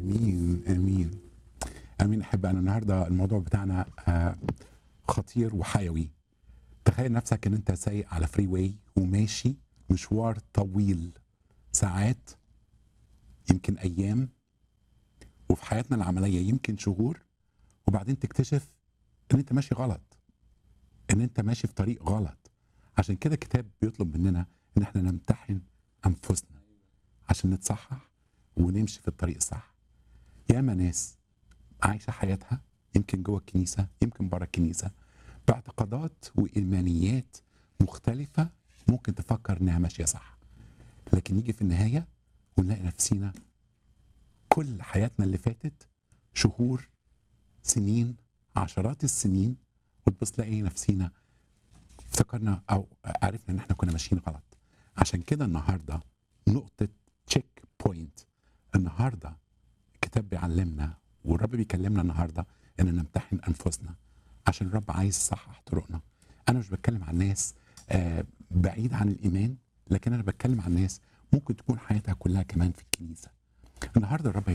امين امين امين احب انا النهارده الموضوع بتاعنا آه، خطير وحيوي تخيل نفسك ان انت سايق على فري واي وماشي مشوار طويل ساعات يمكن ايام وفي حياتنا العمليه يمكن شهور وبعدين تكتشف ان انت ماشي غلط ان انت ماشي في طريق غلط عشان كده الكتاب بيطلب مننا ان احنا نمتحن انفسنا عشان نتصحح ونمشي في الطريق الصح ياما ناس عايشه حياتها يمكن جوه الكنيسه يمكن بره الكنيسه باعتقادات وايمانيات مختلفه ممكن تفكر انها ماشيه صح لكن نيجي في النهايه ونلاقي نفسينا كل حياتنا اللي فاتت شهور سنين عشرات السنين وتبص تلاقي نفسينا افتكرنا او عرفنا ان احنا كنا ماشيين غلط عشان كده النهارده نقطه تشيك بوينت النهارده الكتاب بيعلمنا والرب بيكلمنا النهارده ان نمتحن انفسنا عشان الرب عايز يصحح طرقنا انا مش بتكلم عن ناس آه، بعيد عن الايمان لكن انا بتكلم عن ناس ممكن تكون حياتها كلها كمان في الكنيسه النهارده الرب